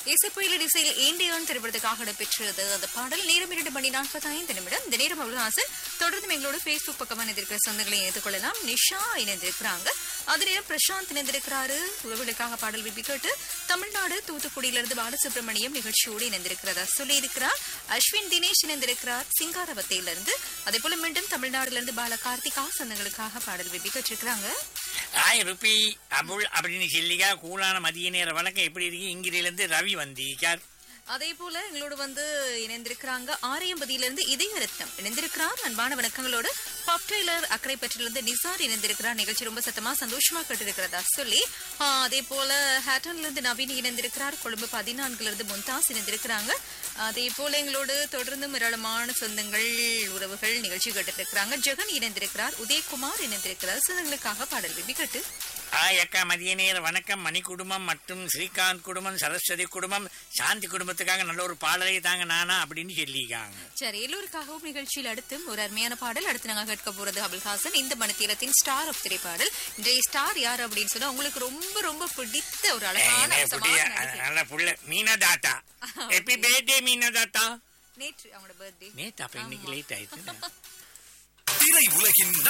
இசைப்புயல் இசையில் ஏண்டியான் திரைப்படத்துக்காக இடம்பெற்றது அந்த பாடல் நேரம் இரண்டு மணி நாற்பத்தி ஐந்து நிமிடம் இந்த நேரம் அபுல்ஹாசன் தொடர்ந்து எங்களோட ஃபேஸ்புக் பக்கமா இணைந்திருக்கிற சொந்தங்களை இணைத்துக் கொள்ளலாம் நிஷா இணைந்திருக்கிறாங்க அது நேரம் பிரசாந்த் இணைந்திருக்கிறாரு உறவுகளுக்காக பாடல் விரும்பி கேட்டு தமிழ்நாடு தூத்துக்குடியிலிருந்து பாலசுப்ரமணியம் நிகழ்ச்சியோடு இணைந்திருக்கிறதா சொல்லியிருக்கிறார் அஸ்வின் தினேஷ் இணைந்திருக்கிறார் சிங்காரவத்தையிலிருந்து அதே போல மீண்டும் தமிழ்நாடுல பால கார்த்திகா சொந்தங்களுக்காக பாடல் விரும்பி கேட்டிருக்கிறாங்க ஹாய் ருபி அபுல் அப்படின்னு சொல்லிக்கா கூலான மதிய நேர வழக்கம் எப்படி இருக்கு இங்கிரிலிருந்து ரவி வந்திருக்கார் அதே போல எங்களோடு வந்து இணைந்திருக்கிறாங்க ஆரியம்பதியிலிருந்து இதய ரத்னம் இணைந்திருக்கிறார் அன்பான வணக்கங்களோடு பாப் டெய்லர் அக்கரைப்பற்றிலிருந்து நிசார் இணைந்திருக்கிறார் நிகழ்ச்சி ரொம்ப சத்தமா சந்தோஷமா கேட்டிருக்கிறதா சொல்லி ஆ, அதே போல ஹேட்டன்ல இருந்து நவீன் இணைந்திருக்கிறார் கொழும்பு பதினான்குல இருந்து மும்தாஸ் இணைந்திருக்கிறாங்க அதே போல எங்களோடு தொடர்ந்து ஏராளமான சொந்தங்கள் உறவுகள் நிகழ்ச்சி கேட்டுட்டு இருக்கிறாங்க ஜெகன் இணைந்திருக்கிறார் உதயகுமார் இணைந்திருக்கிறார் சொந்தங்களுக்காக பாடல் விரும்பி கேட்டு ஹாய் அக்கா மதிய நேர வணக்கம் மணி குடும்பம் மற்றும் ஸ்ரீகாந்த் குடும்பம் சரஸ்வதி குடும்பம் சாந்தி குடும்பத்துக்காக நல்ல ஒரு பாடலை தாங்க நானா அப்படின்னு சொல்லியிருக்காங்க சரி எல்லோருக்காகவும் நிகழ்ச்சியில் அடுத்து ஒரு அருமையான பாடல் அடுத்து நாங்க கேட்க போறது அபுல்ஹாசன் இந்த மணித்தீரத்தின் ஸ்டார் ஆஃப் திரைப்பாடல் இன்றைய ஸ்டார் யார் அப்படின்னு சொன்னா உங்களுக்கு ரொம்ப ரொம்ப பிடித்த ஒரு அழகான ஏய், அம்சமான புட்டிய, நடிகை. நல்ல புள்ள மீனா தாத்தா ஹாப்பி பர்த்டே மீனா தாத்தா நேற்று அவங்களோட பர்த்டே நேத்து அப்ப இன்னைக்கு லேட் ஆயிடுச்சு திரை உலகின்